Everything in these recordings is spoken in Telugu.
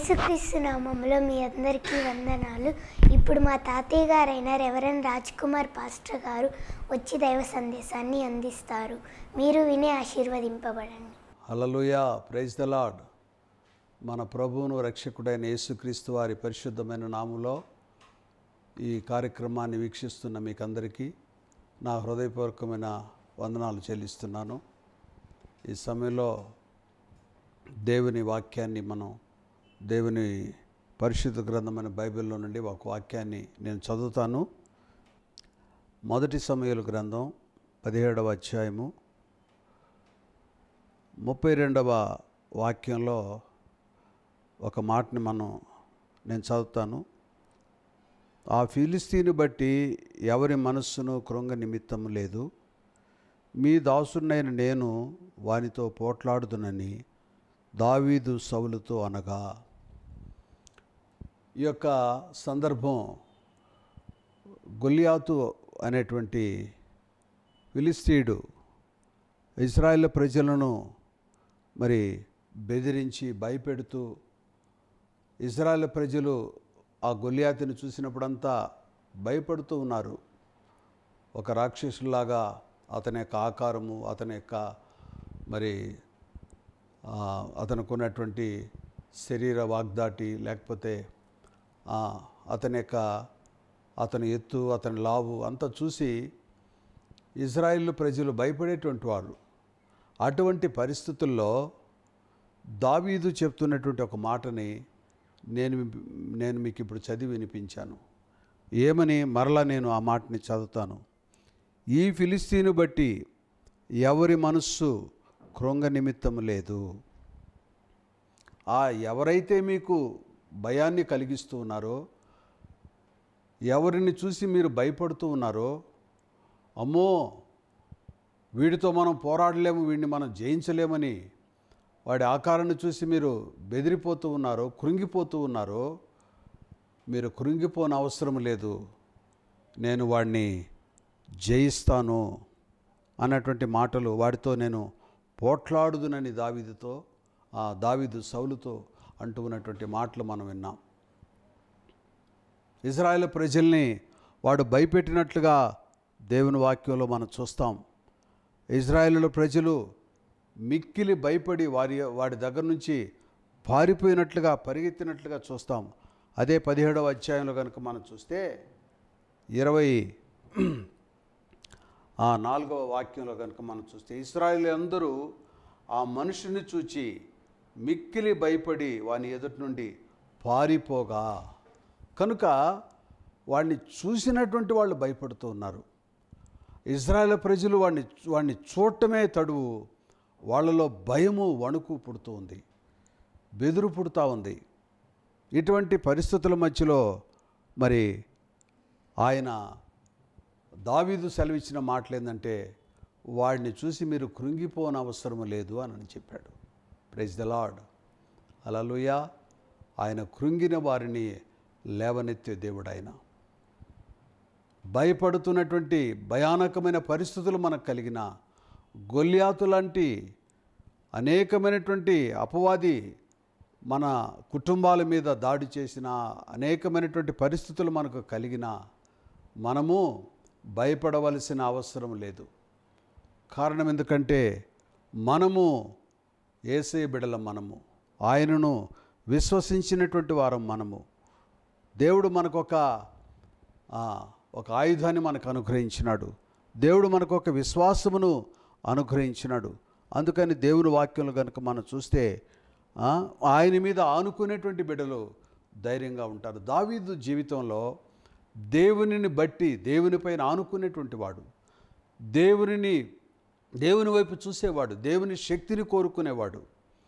యేసుక్రీస్తు నామంలో మీ అందరికీ వందనాలు ఇప్పుడు మా తాతయ్య గారైన రెవరెండ్ రాజ్ కుమార్ పాస్టర్ గారు వచ్చి దైవ సందేశాన్ని అందిస్తారు మీరు విని ఆశీర్వదింపబడండి హల్లెలూయా ప్రైజ్ ద లార్డ్ మన ప్రభువును రక్షకుడైన యేసుక్రీస్తు వారి పరిశుద్ధమైన నాములో ఈ కార్యక్రమాన్ని వీక్షిస్తున్న మీకందరికీ నా హృదయపూర్వకమైన వందనాలు చెల్లిస్తున్నాను ఈ సమయంలో దేవుని వాక్యాన్ని మనం దేవుని పరిశుద్ధ గ్రంథమైన బైబిల్లో నుండి ఒక వాక్యాన్ని నేను చదువుతాను మొదటి సమయాల గ్రంథం పదిహేడవ అధ్యాయము ముప్పై రెండవ వాక్యంలో ఒక మాటని మనం నేను చదువుతాను ఆ ఫిలిస్తీని బట్టి ఎవరి మనస్సును కృంగ నిమిత్తం లేదు మీ దాసునైన నేను వానితో పోట్లాడుదునని దావీదు సౌలుతో అనగా ఈ యొక్క సందర్భం గొలియాతు అనేటువంటి ఫిలిస్తీయుడు ఇజ్రాయెల్ ప్రజలను మరి బెదిరించి భయపెడుతూ ఇజ్రాయెల్ ప్రజలు ఆ గొలియాతిని చూసినప్పుడంతా భయపడుతూ ఉన్నారు ఒక రాక్షసులాగా అతని యొక్క ఆకారము అతని యొక్క మరి ఆ, అతనికి ఉన్నటువంటి శరీర వాగ్దాటి లేకపోతే ఆ, అతని యొక్క అతని ఎత్తు అతని లావు అంతా చూసి ఇజ్రాయిల్ ప్రజలు భయపడేటువంటి వారు అటువంటి పరిస్థితుల్లో దావీదు చెప్తున్నటువంటి ఒక మాటని నేను నేను మీకు ఇప్పుడు చదివి వినిపించాను ఏమని మరలా నేను ఆ మాటని చదువుతాను ఈ ఫిలిస్తీను బట్టి ఎవరి మనస్సు కృంగ నిమిత్తం లేదు ఆ ఎవరైతే మీకు భయాన్ని కలిగిస్తూ ఉన్నారో ఎవరిని చూసి మీరు భయపడుతూ ఉన్నారో అమ్మో వీడితో మనం పోరాడలేము వీడిని మనం జయించలేమని వాడి ఆకారాన్ని చూసి మీరు బెదిరిపోతూ ఉన్నారో కృంగిపోతూ ఉన్నారో మీరు కృంగిపోని అవసరం లేదు నేను వాడిని జయిస్తాను అన్నటువంటి మాటలు వాడితో నేను పోట్లాడుదునని దావీదుతో ఆ దావీదు సౌలుతో అంటూ ఉన్నటువంటి మాటలు మనం విన్నాం ఇజ్రాయెల్ ప్రజల్ని వాడు భయపెట్టినట్లుగా దేవుని వాక్యంలో మనం చూస్తాం ఇజ్రాయేలు ప్రజలు మిక్కిలి భయపడి వారి వాడి దగ్గర నుంచి పారిపోయినట్లుగా పరిగెత్తినట్లుగా చూస్తాం అదే పదిహేడవ అధ్యాయంలో కనుక మనం చూస్తే ఇరవై ఆ నాలుగవ వాక్యంలో కనుక మనం చూస్తే ఇస్రాయేల్ అందరూ ఆ మనుషుని చూచి మిక్కిలి భయపడి వాని ఎదుటి నుండి పారిపోగా కనుక వాడిని చూసినటువంటి వాళ్ళు భయపడుతూ ఉన్నారు ఇజ్రాయెల్ ప్రజలు వాడిని వాడిని చూడటమే తడువు వాళ్ళలో భయము వణుకు పుడుతూ ఉంది బెదురు పుడుతూ ఉంది ఇటువంటి పరిస్థితుల మధ్యలో మరి ఆయన దావీదు సెలవిచ్చిన మాటలు ఏంటంటే వాడిని చూసి మీరు కృంగిపోని అవసరం లేదు అని అని చెప్పాడు ప్రైజ్ ద లార్డ్ అలలుయ ఆయన కృంగిన వారిని లేవనెత్తే దేవుడు ఆయన భయపడుతున్నటువంటి భయానకమైన పరిస్థితులు మనకు కలిగిన గొల్యాతు లాంటి అనేకమైనటువంటి అపవాది మన కుటుంబాల మీద దాడి చేసిన అనేకమైనటువంటి పరిస్థితులు మనకు కలిగిన మనము భయపడవలసిన అవసరం లేదు కారణం ఎందుకంటే మనము ఏసే బిడల మనము ఆయనను విశ్వసించినటువంటి వారం మనము దేవుడు మనకొక ఆ, ఒక ఆయుధాన్ని మనకు అనుగ్రహించినాడు దేవుడు మనకు ఒక విశ్వాసమును అనుగ్రహించినాడు అందుకని దేవుని వాక్యంలో కనుక మనం చూస్తే ఆ, ఆయన మీద ఆనుకునేటువంటి బిడ్డలు ధైర్యంగా ఉంటారు దావీదు జీవితంలో దేవునిని బట్టి దేవునిపైన ఆనుకునేటువంటి వాడు దేవునిని దేవుని వైపు చూసేవాడు దేవుని శక్తిని కోరుకునేవాడు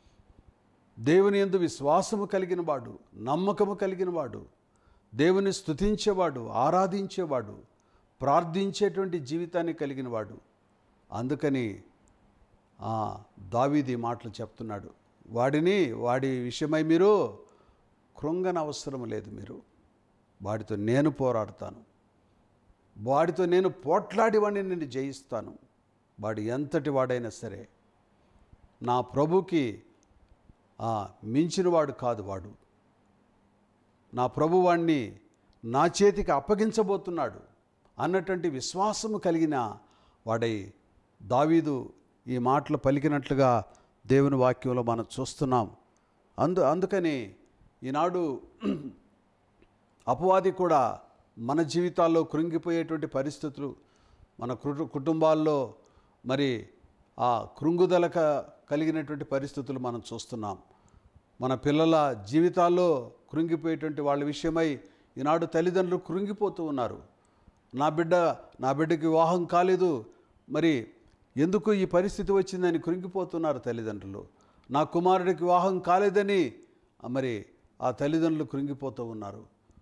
దేవుని ఎందు విశ్వాసము కలిగిన వాడు నమ్మకము కలిగిన వాడు దేవుని స్తుతించేవాడు ఆరాధించేవాడు ప్రార్థించేటువంటి జీవితాన్ని కలిగిన వాడు అందుకని ఆ, దావీది ఈ మాటలు చెప్తున్నాడు వాడిని వాడి విషయమై మీరు కృంగన అవసరం లేదు మీరు వాడితో నేను పోరాడతాను వాడితో నేను పోట్లాడి వాడిని నేను జయిస్తాను వాడు ఎంతటి వాడైనా సరే నా ప్రభుకి ఆ, మించినవాడు కాదు వాడు నా ప్రభువాణ్ణి నా చేతికి అప్పగించబోతున్నాడు అన్నటువంటి విశ్వాసము కలిగిన వాడై దావీదు ఈ మాటలు పలికినట్లుగా దేవుని వాక్యంలో మనం చూస్తున్నాం అందు అందుకని ఈనాడు అపవాది కూడా మన జీవితాల్లో కృంగిపోయేటువంటి పరిస్థితులు మన కుటు- కుటుంబాల్లో మరి ఆ కృంగుదల క- కలిగినటువంటి పరిస్థితులు మనం చూస్తున్నాం మన పిల్లల జీవితాల్లో కృంగిపోయేటువంటి వాళ్ళ విషయమై ఈనాడు తల్లిదండ్రులు కృంగిపోతూ ఉన్నారు నా బిడ్డ నా బిడ్డకి వివాహం కాలేదు మరి ఎందుకు ఈ పరిస్థితి వచ్చిందని కృంగిపోతున్నారు తల్లిదండ్రులు నా కుమారుడికి వివాహం కాలేదని ఆ, మరి ఆ తల్లిదండ్రులు కృంగిపోతూ ఉన్నారు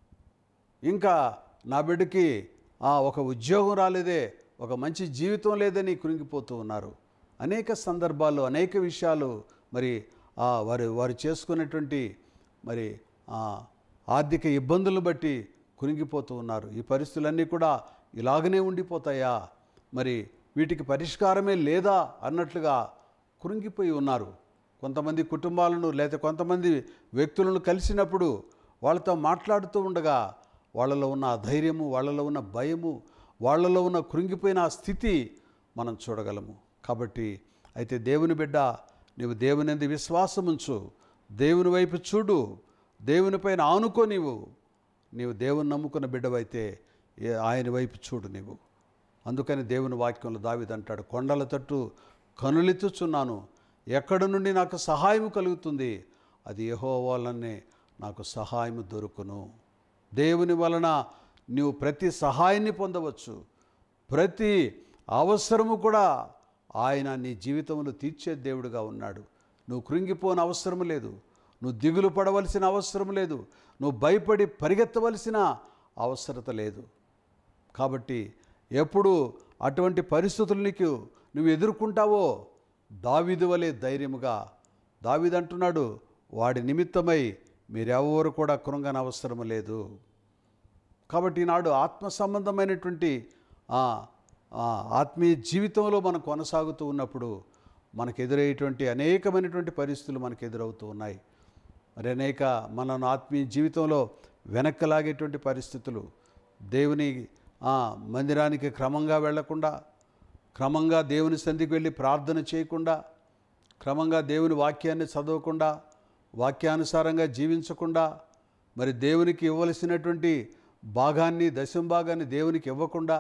ఇంకా నా బిడ్డకి ఆ, ఒక ఉద్యోగం రాలేదే ఒక మంచి జీవితం లేదని కృంగిపోతూ ఉన్నారు అనేక సందర్భాల్లో అనేక విషయాలు మరి ఆ, వారు వారు చేసుకున్నటువంటి మరి ఆ, ఆర్థిక ఇబ్బందులను బట్టి కురింగిపోతూ ఉన్నారు ఈ పరిస్థితులన్నీ కూడా ఇలాగనే ఉండిపోతాయా మరి వీటికి పరిష్కారమే లేదా అన్నట్లుగా కురింగిపోయి ఉన్నారు కొంతమంది కుటుంబాలను లేదా కొంతమంది వ్యక్తులను కలిసినప్పుడు వాళ్ళతో మాట్లాడుతూ ఉండగా వాళ్ళలో ఉన్న ఆ ధైర్యము వాళ్ళలో ఉన్న భయము వాళ్ళలో ఉన్న కృంగిపోయిన ఆ స్థితి మనం చూడగలము కాబట్టి అయితే దేవుని బిడ్డ నీవు దేవుని ఎందు విశ్వాసం ఉంచు దేవుని వైపు చూడు దేవునిపైన ఆనుకో నీవు నీవు దేవుని నమ్ముకున్న బిడ్డవైతే ఏ- ఆయన వైపు చూడు నీవు అందుకని దేవుని వాక్యంలో దావిదంటాడు కొండల తట్టు కనులెత్తుచున్నాను ఎక్కడి నుండి నాకు సహాయం కలుగుతుంది అది యహో వలనే నాకు సహాయం దొరుకును దేవుని వలన నీవు ప్రతి సహాయాన్ని పొందవచ్చు ప్రతి అవసరము కూడా ఆయన నీ జీవితంలో తీర్చే దేవుడుగా ఉన్నాడు నువ్వు కృంగిపోని అవసరం లేదు నువ్వు దిగులు పడవలసిన అవసరం లేదు నువ్వు భయపడి పరిగెత్తవలసిన అవసరత లేదు కాబట్టి ఎప్పుడు అటువంటి పరిస్థితులు నీకు నువ్వు ఎదుర్కొంటావో దావిదు వలె ధైర్యముగా దావిదు అంటున్నాడు వాడి నిమిత్తమై మీరెవరు కూడా కృంగన అవసరం లేదు కాబట్టి ఈనాడు ఆత్మ సంబంధమైనటువంటి ఆ, ఆ, ఆత్మీయ జీవితంలో మనం కొనసాగుతూ ఉన్నప్పుడు మనకు ఎదురయ్యేటువంటి అనేకమైనటువంటి పరిస్థితులు మనకు ఎదురవుతూ ఉన్నాయి మరి అనేక మనను ఆత్మీయ జీవితంలో వెనక్కి లాగేటువంటి పరిస్థితులు దేవుని ఆ, మందిరానికి క్రమంగా వెళ్లకుండా క్రమంగా దేవుని సంధికి వెళ్ళి ప్రార్థన చేయకుండా క్రమంగా దేవుని వాక్యాన్ని చదవకుండా వాక్యానుసారంగా జీవించకుండా మరి దేవునికి ఇవ్వవలసినటువంటి భాగాన్ని దశం భాగాన్ని దేవునికి ఇవ్వకుండా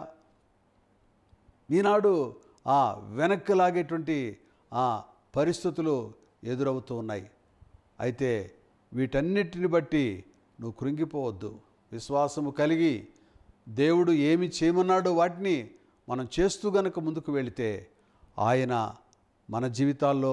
ఈనాడు ఆ వెనక్కి లాగేటువంటి ఆ పరిస్థితులు ఎదురవుతూ ఉన్నాయి అయితే వీటన్నిటిని బట్టి నువ్వు కృంగిపోవద్దు విశ్వాసము కలిగి దేవుడు ఏమి చేయమన్నాడో వాటిని మనం చేస్తూ గనక ముందుకు వెళితే ఆయన మన జీవితాల్లో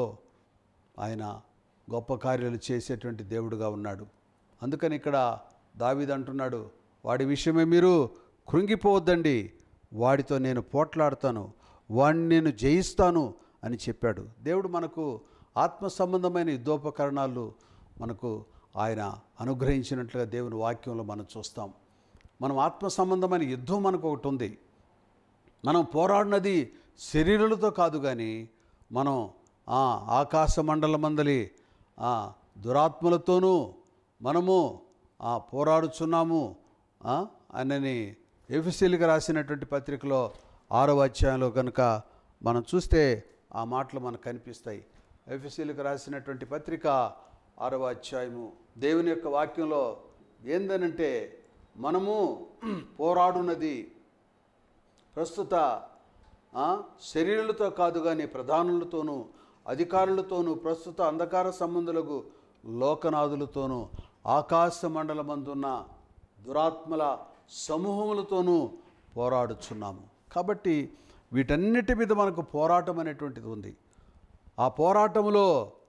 ఆయన గొప్ప కార్యాలు చేసేటువంటి దేవుడుగా ఉన్నాడు అందుకని ఇక్కడ దావీదు అంటున్నాడు వాడి విషయమే మీరు కృంగిపోవద్దండి వాడితో నేను పోట్లాడతాను వాడిని నేను జయిస్తాను అని చెప్పాడు దేవుడు మనకు ఆత్మ సంబంధమైన యుద్ధోపకరణాలు మనకు ఆయన అనుగ్రహించినట్లుగా దేవుని వాక్యంలో మనం చూస్తాం మనం ఆత్మ సంబంధమైన యుద్ధం మనకు ఒకటి ఉంది మనం పోరాడినది శరీరాలతో కాదు కానీ మనం ఆ, ఆకాశ మండలమందలి ఆ, దురాత్మలతోనూ మనము ఆ, పోరాడుచున్నాము ఆ, అనని ఎఫ్ఎస్సీలకు రాసినటువంటి పత్రికలో ఆరవ అధ్యాయంలో కనుక మనం చూస్తే ఆ మాటలు మనకు కనిపిస్తాయి ఎఫ్ఎస్సీలకు రాసినటువంటి పత్రిక ఆరవ అధ్యాయము దేవుని యొక్క వాక్యంలో ఏందనంటే మనము పోరాడున్నది ప్రస్తుత ఆ, శరీరులతో కాదు కానీ ప్రధానులతోనూ అధికారులతోనూ ప్రస్తుత అంధకార సంబంధులకు లోకనాథులతోనూ ఆకాశ మండలమందున్న దురాత్మల సమూహములతోనూ పోరాడుచున్నాము కాబట్టి వీటన్నిటి మీద మనకు పోరాటం అనేటువంటిది ఉంది ఆ పోరాటంలో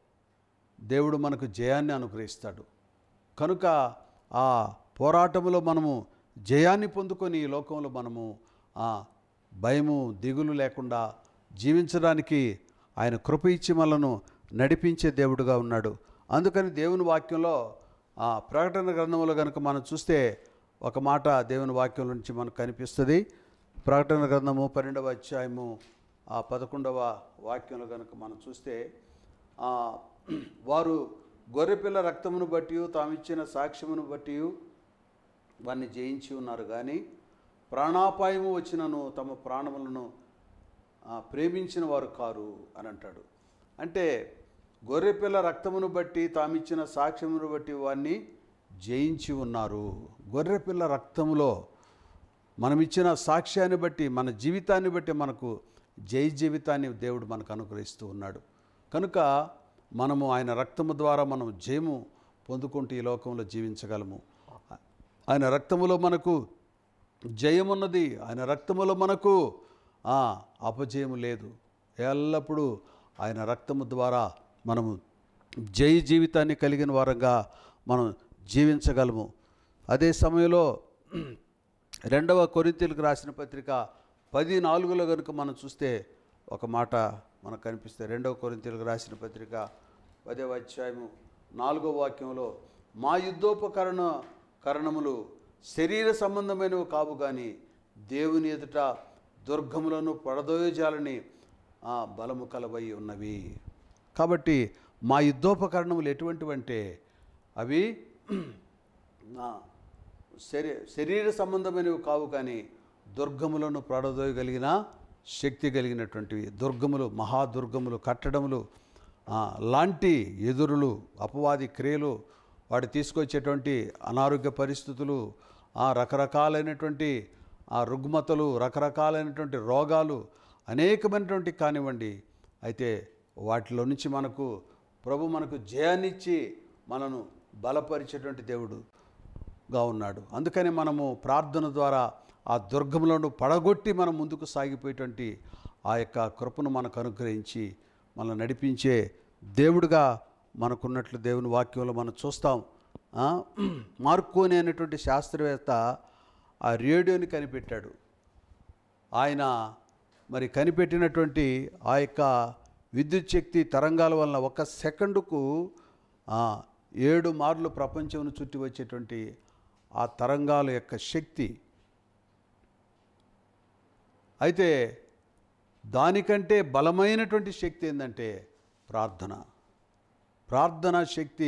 దేవుడు మనకు జయాన్ని అనుగ్రహిస్తాడు కనుక ఆ పోరాటంలో మనము జయాన్ని పొందుకొని ఈ లోకంలో మనము ఆ భయము దిగులు లేకుండా జీవించడానికి ఆయన కృప ఇచ్చి మనను నడిపించే దేవుడుగా ఉన్నాడు అందుకని దేవుని వాక్యంలో ఆ ప్రకటన గ్రంథంలో కనుక మనం చూస్తే ఒక మాట దేవుని వాక్యం నుంచి మనకు కనిపిస్తుంది ప్రకటన గ్రంథము పన్నెండవ అధ్యాయము ఆ పదకొండవ వాక్యంలో కనుక మనం చూస్తే ఆ, వారు గొర్రెపిల్ల రక్తమును బట్టి తామిచ్చిన సాక్ష్యమును బట్టి వారిని జయించి ఉన్నారు కానీ ప్రాణాపాయము వచ్చినను తమ ప్రాణములను ఆ, ప్రేమించిన వారు కారు అని అంటాడు అంటే గొర్రెపిల్ల రక్తమును బట్టి తామిచ్చిన సాక్ష్యమును బట్టి వారిని జయించి ఉన్నారు గొర్రెపిల్ల రక్తములో మనమిచ్చిన సాక్ష్యాన్ని బట్టి మన జీవితాన్ని బట్టి మనకు జై జీవితాన్ని దేవుడు మనకు అనుగ్రహిస్తూ ఉన్నాడు కనుక మనము ఆయన రక్తము ద్వారా మనం జయము పొందుకుంటూ ఈ లోకంలో జీవించగలము ఆయన రక్తములో మనకు జయమున్నది ఆయన రక్తములో మనకు ఆ, అపజయము లేదు ఎల్లప్పుడూ ఆయన రక్తము ద్వారా మనము జయ జీవితాన్ని కలిగిన వారంగా మనం జీవించగలము అదే సమయంలో రెండవ కొరింతీలకు రాసిన పత్రిక పది నాలుగులో కనుక మనం చూస్తే ఒక మాట మనకు కనిపిస్తే రెండవ కొరింతీలకు రాసిన పత్రిక పదవ అధ్యాయము నాలుగో వాక్యంలో మా యుద్ధోపకరణ కరణములు శరీర సంబంధమైనవి కావు కానీ దేవుని ఎదుట దుర్గములను పడదోయజాలని ఆ, బలము కలవై ఉన్నవి కాబట్టి మా యుద్ధోపకరణములు ఎటువంటివంటే అవి ఆ, శరీ శరీర సంబంధమైనవి కావు కానీ దుర్గములను ప్రడదోయగలిగిన శక్తి కలిగినటువంటివి దుర్గములు మహాదుర్గములు కట్టడములు ఆ, లాంటి ఎదురులు అపవాది క్రియలు వాడు తీసుకొచ్చేటువంటి అనారోగ్య పరిస్థితులు ఆ రకరకాలైనటువంటి ఆ రుగ్మతలు రకరకాలైనటువంటి రోగాలు అనేకమైనటువంటి కానివ్వండి అయితే వాటిలో నుంచి మనకు ప్రభు మనకు జయాన్నిచ్చి మనను బలపరిచేటువంటి దేవుడు గా ఉన్నాడు అందుకని మనము ప్రార్థన ద్వారా ఆ దుర్గములను పడగొట్టి మనం ముందుకు సాగిపోయేటువంటి ఆ యొక్క కృపను మనకు అనుగ్రహించి మనల్ని నడిపించే దేవుడుగా మనకున్నట్లు దేవుని వాక్యంలో మనం చూస్తాం ఆ, మార్కోని అనేటువంటి శాస్త్రవేత్త ఆ రేడియోని కనిపెట్టాడు ఆయన మరి కనిపెట్టినటువంటి ఆ యొక్క విద్యుత్ శక్తి తరంగాల వలన ఒక సెకండుకు ఆ, ఏడు మార్లు ప్రపంచంను చుట్టి వచ్చేటువంటి ఆ తరంగాల యొక్క శక్తి అయితే దానికంటే బలమైనటువంటి శక్తి ఏంటంటే ప్రార్థన ప్రార్థనా శక్తి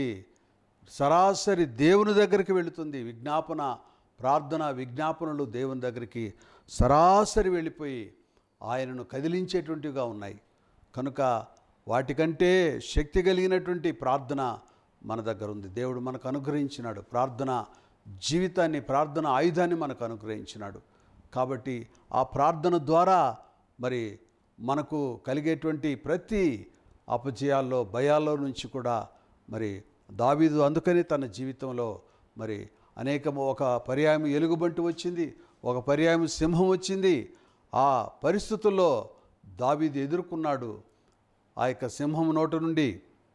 సరాసరి దేవుని దగ్గరికి వెళుతుంది విజ్ఞాపన ప్రార్థన విజ్ఞాపనలు దేవుని దగ్గరికి సరాసరి వెళ్ళిపోయి ఆయనను కదిలించేటువంటివిగా ఉన్నాయి కనుక వాటికంటే శక్తి కలిగినటువంటి ప్రార్థన మన దగ్గర ఉంది దేవుడు మనకు అనుగ్రహించినాడు ప్రార్థన జీవితాన్ని ప్రార్థన ఆయుధాన్ని మనకు అనుగ్రహించినాడు కాబట్టి ఆ ప్రార్థన ద్వారా మరి మనకు కలిగేటువంటి ప్రతి అపజయాల్లో భయాల్లో నుంచి కూడా మరి దావీదు అందుకని తన జీవితంలో మరి అనేకము ఒక పర్యాయం ఎలుగుబంటి వచ్చింది ఒక పర్యాయం సింహం వచ్చింది ఆ పరిస్థితుల్లో దావీదు ఎదుర్కొన్నాడు ఆ యొక్క సింహం నోట నుండి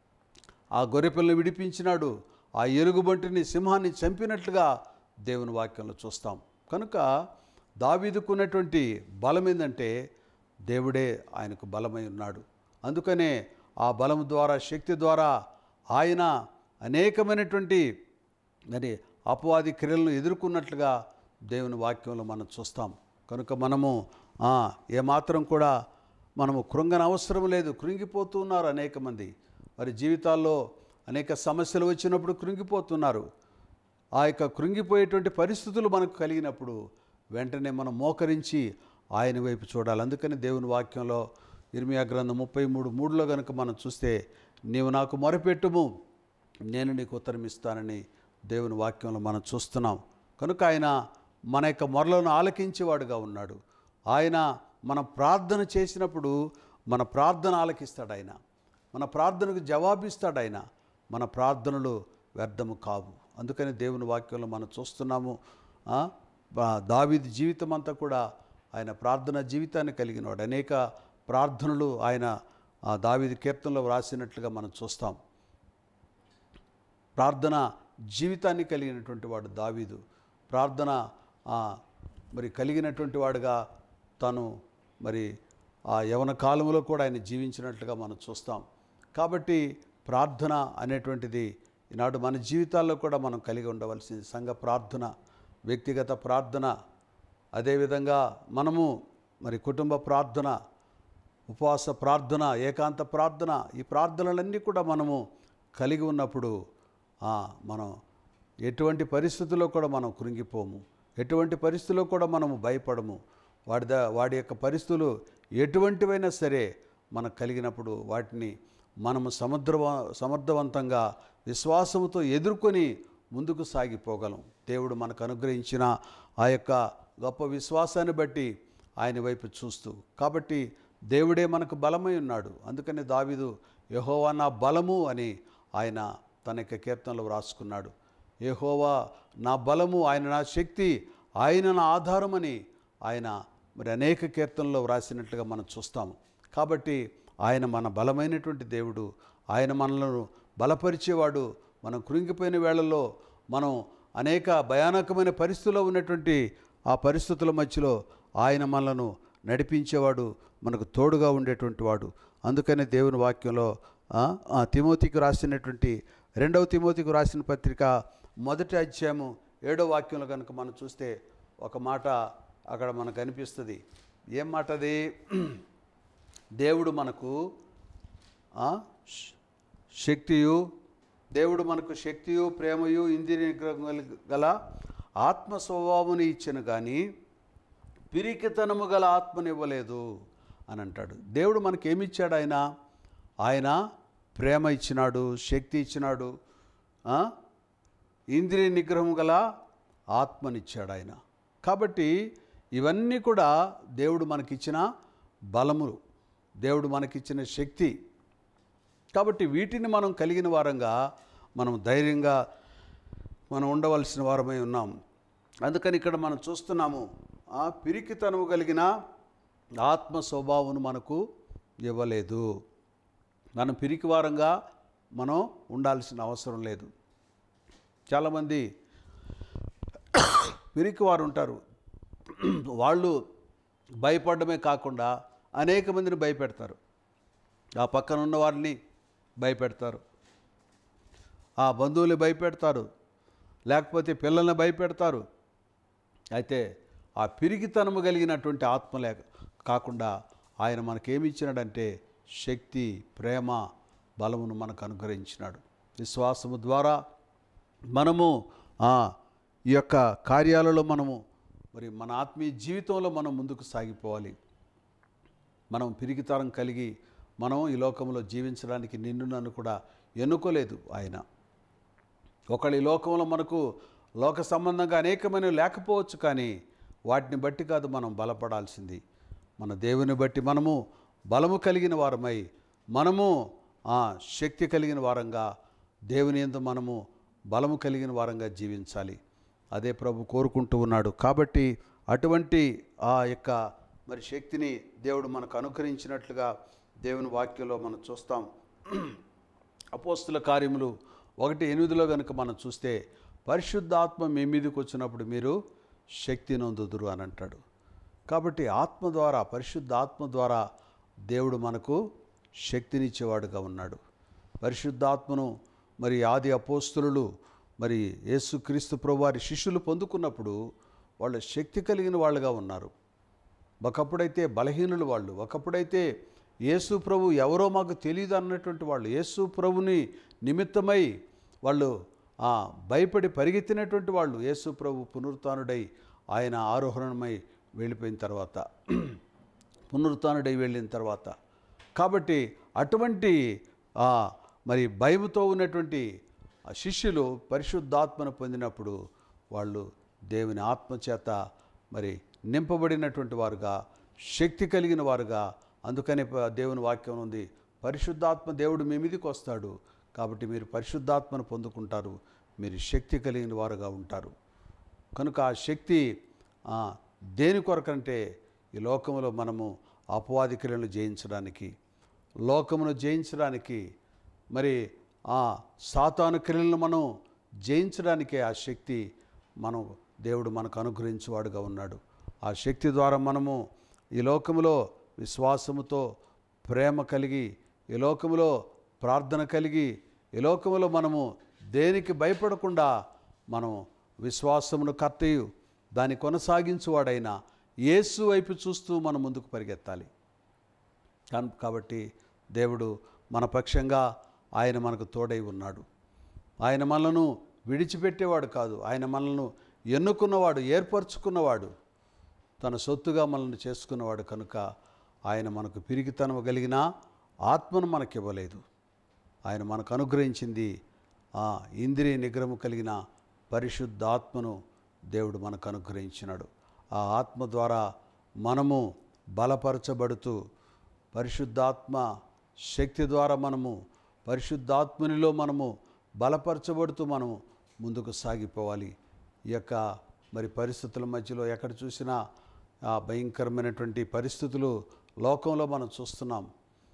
ఆ గొర్రెపిల్లని విడిపించినాడు ఆ ఎలుగుబంటిని సింహాన్ని చంపినట్లుగా దేవుని వాక్యంలో చూస్తాం కనుక దావీదుకున్నటువంటి బలం ఏంటంటే దేవుడే ఆయనకు బలమై ఉన్నాడు అందుకనే ఆ బలం ద్వారా శక్తి ద్వారా ఆయన అనేకమైనటువంటి మరి అపవాది క్రియలను ఎదుర్కొన్నట్లుగా దేవుని వాక్యంలో మనం చూస్తాం కనుక మనము ఆ, ఏమాత్రం కూడా మనము కృంగన అవసరం లేదు కృంగిపోతూ ఉన్నారు అనేక మంది వారి జీవితాల్లో అనేక సమస్యలు వచ్చినప్పుడు కృంగిపోతున్నారు ఆ యొక్క కృంగిపోయేటువంటి పరిస్థితులు మనకు కలిగినప్పుడు వెంటనే మనం మోకరించి ఆయన వైపు చూడాలి అందుకని దేవుని వాక్యంలో ఇర్మియా గ్రంథం ముప్పై మూడు మూడులో కనుక మనం చూస్తే నీవు నాకు మొరపెట్టుము నేను నీకు ఉత్తరం ఇస్తానని దేవుని వాక్యంలో మనం చూస్తున్నాం కనుక ఆయన మన యొక్క మొరలను ఆలకించేవాడుగా ఉన్నాడు ఆయన మనం ప్రార్థన చేసినప్పుడు మన ప్రార్థన ఆలకిస్తాడు ఆయన మన ప్రార్థనకు జవాబిస్తాడు ఆయన మన ప్రార్థనలు వ్యర్థము కావు అందుకని దేవుని వాక్యంలో మనం చూస్తున్నాము ఆ, బా- దావీదు జీవితం అంతా కూడా ఆయన ప్రార్థన జీవితాన్ని కలిగినవాడు అనేక ప్రార్థనలు ఆయన ఆ దావీదు కీర్తనలో వ్రాసినట్లుగా మనం చూస్తాం ప్రార్థన జీవితాన్ని కలిగినటువంటి వాడు దావీదు ప్రార్థన ఆ, మరి కలిగినటువంటి వాడుగా తను మరి ఆ యవన కాలంలో కూడా ఆయన జీవించినట్లుగా మనం చూస్తాం కాబట్టి ప్రార్థన అనేటువంటిది ఈనాడు మన జీవితాల్లో కూడా మనం కలిగి ఉండవలసింది సంఘ ప్రార్థన వ్యక్తిగత ప్రార్థన అదేవిధంగా మనము మరి కుటుంబ ప్రార్థన ఉపవాస ప్రార్థన ఏకాంత ప్రార్థన ఈ ప్రార్థనలన్నీ కూడా మనము కలిగి ఉన్నప్పుడు ఆ, మనం ఎటువంటి పరిస్థితుల్లో కూడా మనం కృంగిపోము ఎటువంటి పరిస్థితుల్లో కూడా మనము భయపడము వాడి ద వాడి యొక్క పరిస్థితులు ఎటువంటివైనా సరే మనకు కలిగినప్పుడు వాటిని మనము సముద్ర సమర్థవంతంగా విశ్వాసంతో ఎదుర్కొని ముందుకు సాగిపోగలం దేవుడు మనకు అనుగ్రహించిన ఆ యొక్క గొప్ప విశ్వాసాన్ని బట్టి ఆయన వైపు చూస్తూ కాబట్టి దేవుడే మనకు బలమై ఉన్నాడు అందుకని దావీదు యహోవా నా బలము అని ఆయన తన యొక్క కీర్తనలో వ్రాసుకున్నాడు యహోవా నా బలము ఆయన నా శక్తి ఆయన నా ఆధారమని ఆయన మరి అనేక కీర్తనలో వ్రాసినట్లుగా మనం చూస్తాము కాబట్టి ఆయన మన బలమైనటువంటి దేవుడు ఆయన మనలను బలపరిచేవాడు మనం కృంగిపోయిన వేళల్లో మనం అనేక భయానకమైన పరిస్థితుల్లో ఉన్నటువంటి ఆ పరిస్థితుల మధ్యలో ఆయన మనలను నడిపించేవాడు మనకు తోడుగా ఉండేటువంటి వాడు అందుకనే దేవుని వాక్యంలో ఆ, ఆ తిమోతికి రాసినటువంటి రెండవ తిమోతికి రాసిన పత్రిక మొదటి అధ్యాయము ఏడో వాక్యంలో కనుక మనం చూస్తే ఒక మాట అక్కడ మనకు అనిపిస్తుంది ఏం మాట అది దేవుడు మనకు ఆ, శ- శక్తియు దేవుడు మనకు శక్తియు ప్రేమయు ఇంద్రియ నిగ్రహం గల- గల ఆత్మ స్వభావముని ఇచ్చను కానీ పిరికితనము గల ఆత్మనివ్వలేదు అని అంటాడు దేవుడు మనకి ఏమి ఇచ్చాడు ఆయన ఆయన ప్రేమ ఇచ్చినాడు శక్తి ఇచ్చినాడు ఆ? ఇంద్రియ నిగ్రహం గల ఆత్మనిచ్చాడు ఆయన కాబట్టి ఇవన్నీ కూడా దేవుడు మనకిచ్చిన బలములు దేవుడు మనకిచ్చిన శక్తి కాబట్టి వీటిని మనం కలిగిన వారంగా మనం ధైర్యంగా మనం ఉండవలసిన వారమై ఉన్నాం అందుకని ఇక్కడ మనం చూస్తున్నాము ఆ పిరికితనము కలిగిన ఆత్మ స్వభావం మనకు ఇవ్వలేదు మనం పిరికి వారంగా మనం ఉండాల్సిన అవసరం లేదు చాలామంది పిరికి వారు ఉంటారు వాళ్ళు భయపడమే కాకుండా అనేక మందిని భయపెడతారు ఆ పక్కన ఉన్న వారిని భయపెడతారు ఆ బంధువులు భయపెడతారు లేకపోతే పిల్లల్ని భయపెడతారు అయితే ఆ పిరిగితనము కలిగినటువంటి ఆత్మ లేక కాకుండా ఆయన మనకేమి ఇచ్చినాడంటే శక్తి ప్రేమ బలమును మనకు అనుగ్రహించినాడు విశ్వాసము ద్వారా మనము ఆ, ఈ యొక్క కార్యాలలో మనము మరి మన ఆత్మీయ జీవితంలో మనం ముందుకు సాగిపోవాలి మనం పిరిగితరం కలిగి మనం ఈ లోకంలో జీవించడానికి నిన్ను నన్ను కూడా ఎన్నుకోలేదు ఆయన ఒకళ్ళు ఈ లోకంలో మనకు లోక సంబంధంగా అనేకమైనవి లేకపోవచ్చు కానీ వాటిని బట్టి కాదు మనం బలపడాల్సింది మన దేవుని బట్టి మనము బలము కలిగిన వారమై మనము ఆ శక్తి కలిగిన వారంగా దేవుని ఎందు మనము బలము కలిగిన వారంగా జీవించాలి అదే ప్రభు కోరుకుంటూ ఉన్నాడు కాబట్టి అటువంటి ఆ యొక్క మరి శక్తిని దేవుడు మనకు అనుకరించినట్లుగా దేవుని వాక్యంలో మనం చూస్తాం అపోస్తుల కార్యములు ఒకటి ఎనిమిదిలో కనుక మనం చూస్తే పరిశుద్ధాత్మ మీ మీదకి వచ్చినప్పుడు మీరు శక్తి నొందుదురు అని అంటాడు కాబట్టి ఆత్మ ద్వారా పరిశుద్ధ ఆత్మ ద్వారా దేవుడు మనకు శక్తినిచ్చేవాడుగా ఉన్నాడు పరిశుద్ధాత్మను మరి ఆది అపోస్తులు మరి యేసుక్రీస్తు ప్రభు వారి శిష్యులు పొందుకున్నప్పుడు వాళ్ళు శక్తి కలిగిన వాళ్ళుగా ఉన్నారు ఒకప్పుడైతే బలహీనులు వాళ్ళు ఒకప్పుడైతే యేసు ప్రభు ఎవరో మాకు తెలియదు అన్నటువంటి వాళ్ళు యేసు ప్రభుని నిమిత్తమై వాళ్ళు ఆ, భయపడి పరిగెత్తినటువంటి వాళ్ళు యేసు ప్రభు పునరుత్నుడై ఆయన ఆరోహణమై వెళ్ళిపోయిన తర్వాత పునరుత్నుడై వెళ్ళిన తర్వాత కాబట్టి అటువంటి ఆ, మరి భయముతో ఉన్నటువంటి ఆ శిష్యులు పరిశుద్ధాత్మను పొందినప్పుడు వాళ్ళు దేవుని ఆత్మచేత మరి నింపబడినటువంటి వారుగా శక్తి కలిగిన వారుగా అందుకనే ప- దేవుని వాక్యం ఉంది పరిశుద్ధాత్మ దేవుడు మీ మీదకి వస్తాడు కాబట్టి మీరు పరిశుద్ధాత్మను పొందుకుంటారు మీరు శక్తి కలిగిన వారుగా ఉంటారు కనుక ఆ శక్తి ఆ, దేని కొరకంటే ఈ లోకంలో మనము అపవాది క్రియలను జయించడానికి లోకమును జయించడానికి మరి ఆ సాతాను క్రియలను మనం జయించడానికే ఆ శక్తి మనం దేవుడు మనకు అనుగ్రహించేవాడుగా ఉన్నాడు ఆ శక్తి ద్వారా మనము ఈ లోకములో విశ్వాసముతో ప్రేమ కలిగి ఈ లోకములో ప్రార్థన కలిగి ఈ లోకములో మనము దేనికి భయపడకుండా మనం విశ్వాసమును కర్తయు దాన్ని కొనసాగించువాడైన యేసు వైపు చూస్తూ మనం ముందుకు పరిగెత్తాలి కాన్- కాబట్టి దేవుడు మన పక్షంగా ఆయన మనకు తోడై ఉన్నాడు ఆయన మనలను విడిచిపెట్టేవాడు కాదు ఆయన మనల్ని ఎన్నుకున్నవాడు ఏర్పరచుకున్నవాడు తన సొత్తుగా మనల్ని చేసుకున్నవాడు కనుక ఆయన మనకు పిరికితనం కలిగిన ఆత్మను మనకి ఇవ్వలేదు ఆయన మనకు అనుగ్రహించింది ఆ ఇంద్రియ నిగ్రహం కలిగిన పరిశుద్ధ ఆత్మను దేవుడు మనకు అనుగ్రహించినాడు ఆ ఆత్మ ద్వారా మనము బలపరచబడుతూ పరిశుద్ధాత్మ శక్తి ద్వారా మనము పరిశుద్ధాత్మనిలో మనము బలపరచబడుతూ మనము ముందుకు సాగిపోవాలి ఈ యొక్క మరి పరిస్థితుల మధ్యలో ఎక్కడ చూసినా ఆ భయంకరమైనటువంటి పరిస్థితులు లోకంలో మనం చూస్తున్నాం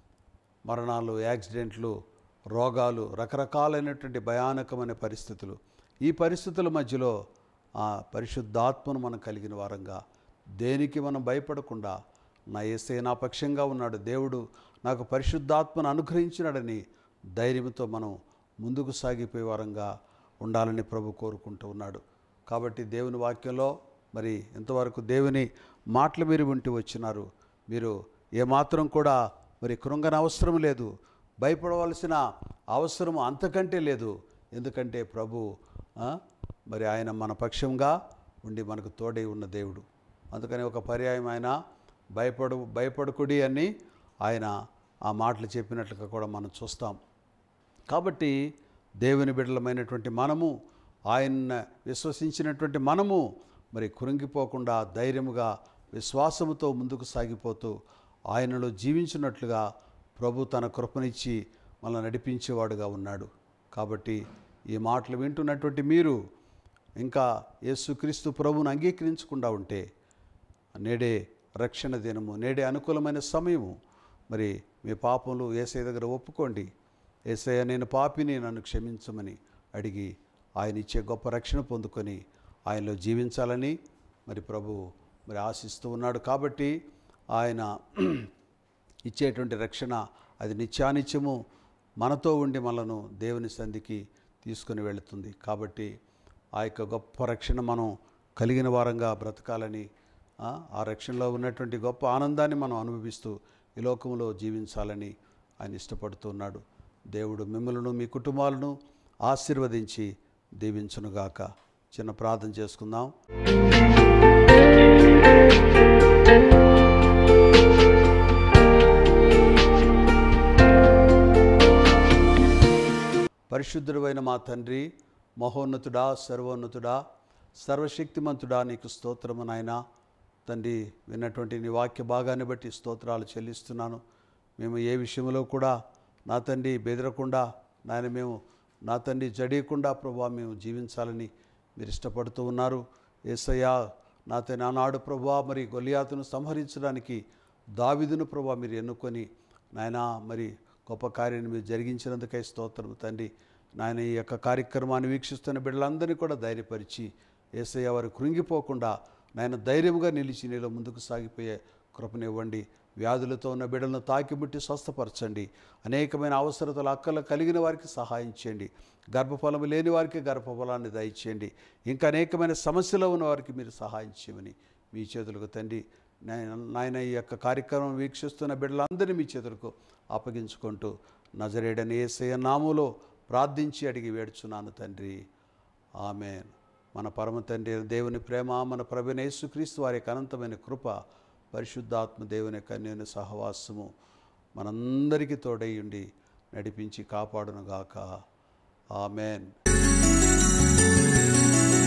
మరణాలు యాక్సిడెంట్లు రోగాలు రకరకాలైనటువంటి భయానకమైన పరిస్థితులు ఈ పరిస్థితుల మధ్యలో ఆ పరిశుద్ధాత్మను మనం కలిగిన వారంగా దేనికి మనం భయపడకుండా నా ఏసే నా పక్షంగా ఉన్నాడు దేవుడు నాకు పరిశుద్ధాత్మను అనుగ్రహించినాడని ధైర్యంతో మనం ముందుకు సాగిపోయే వారంగా ఉండాలని ప్రభు కోరుకుంటూ ఉన్నాడు కాబట్టి దేవుని వాక్యంలో మరి ఇంతవరకు దేవుని మాటలు మీరు వింటూ వచ్చినారు మీరు ఏమాత్రం కూడా మరి కృంగన అవసరం లేదు భయపడవలసిన అవసరం అంతకంటే లేదు ఎందుకంటే ప్రభు ఆ, మరి ఆయన మన పక్షంగా ఉండి మనకు తోడై ఉన్న దేవుడు అందుకని ఒక పర్యాయం ఆయన భయపడు భయపడకుడి అని ఆయన ఆ మాటలు చెప్పినట్లుగా కూడా మనం చూస్తాం కాబట్టి దేవుని బిడ్డలమైనటువంటి మనము ఆయన విశ్వసించినటువంటి మనము మరి కురింగిపోకుండా ధైర్యముగా విశ్వాసముతో ముందుకు సాగిపోతూ ఆయనలో జీవించినట్లుగా ప్రభు తన కృపనిచ్చి మనల్ని నడిపించేవాడుగా ఉన్నాడు కాబట్టి ఈ మాటలు వింటున్నటువంటి మీరు ఇంకా యేసుక్రీస్తు ప్రభువును అంగీకరించకుండా ఉంటే నేడే రక్షణ దినము నేడే అనుకూలమైన సమయము మరి మీ పాపములు ఏసై దగ్గర ఒప్పుకోండి ఏసయ్య నేను పాపిని నన్ను క్షమించమని అడిగి ఆయన ఇచ్చే గొప్ప రక్షణ పొందుకొని ఆయనలో జీవించాలని మరి ప్రభు మరి ఆశిస్తూ ఉన్నాడు కాబట్టి ఆయన ఇచ్చేటువంటి రక్షణ అది నిత్యానిత్యము మనతో ఉండి మనను దేవుని సంధికి తీసుకుని వెళుతుంది కాబట్టి ఆ యొక్క గొప్ప రక్షణ మనం కలిగిన వారంగా బ్రతకాలని ఆ, ఆ రక్షణలో ఉన్నటువంటి గొప్ప ఆనందాన్ని మనం అనుభవిస్తూ ఈ లోకంలో జీవించాలని ఆయన ఇష్టపడుతున్నాడు దేవుడు మిమ్మలను మీ కుటుంబాలను ఆశీర్వదించి దీవించునుగాక చిన్న ప్రార్థన చేసుకుందాం పరిశుద్ధుడైన మా తండ్రి మహోన్నతుడా సర్వోన్నతుడా సర్వశక్తిమంతుడా నీకు స్తోత్రము నాయన తండ్రి విన్నటువంటి నీ వాక్య భాగాన్ని బట్టి స్తోత్రాలు చెల్లిస్తున్నాను మేము ఏ విషయంలో కూడా నా తండ్రి బెదరకుండా నాయన మేము నా తండ్రి జడియకుండా ప్రభా మేము జీవించాలని మీరు ఇష్టపడుతూ ఉన్నారు ఏసయ్యా నా తండ్రి ఆనాడు ప్రభా మరి గొలియాతును సంహరించడానికి దావిదును ప్రభా మీరు ఎన్నుకొని నాయనా మరి గొప్ప కార్యాన్ని మీరు జరిగించినందుకై స్తోత్రం తండ్రి నాయన ఈ యొక్క కార్యక్రమాన్ని వీక్షిస్తున్న బిడ్డలందరినీ కూడా ధైర్యపరిచి ఏసయ్య వారు కృంగిపోకుండా నాయన ధైర్యముగా నిలిచి నీలో ముందుకు సాగిపోయే కృపనివ్వండి వ్యాధులతో ఉన్న బిడ్డలను తాకిముట్టి స్వస్థపరచండి అనేకమైన అవసరతలు అక్కలు కలిగిన వారికి సహాయం చేయండి గర్భఫలము లేని వారికి గర్భఫలాన్ని దయచేయండి ఇంకా అనేకమైన సమస్యలు ఉన్న వారికి మీరు సహాయం చేయమని మీ చేతులకు తండ్రి నాయన నాయన ఈ యొక్క కార్యక్రమం వీక్షిస్తున్న బిడ్డలందరినీ మీ చేతులకు అప్పగించుకుంటూ నజరేడని ఏసయ్య నాములో ప్రార్థించి అడిగి వేడుచున్నాను తండ్రి ఆమెన్ మన పరమ తండ్రి అయిన దేవుని ప్రేమ మన ప్రభుని యేసుక్రీస్తు వారి యొక్క అనంతమైన కృప పరిశుద్ధాత్మ దేవుని కన్యని సహవాసము మనందరికీ తోడై ఉండి నడిపించి కాపాడునుగాక ఆమెన్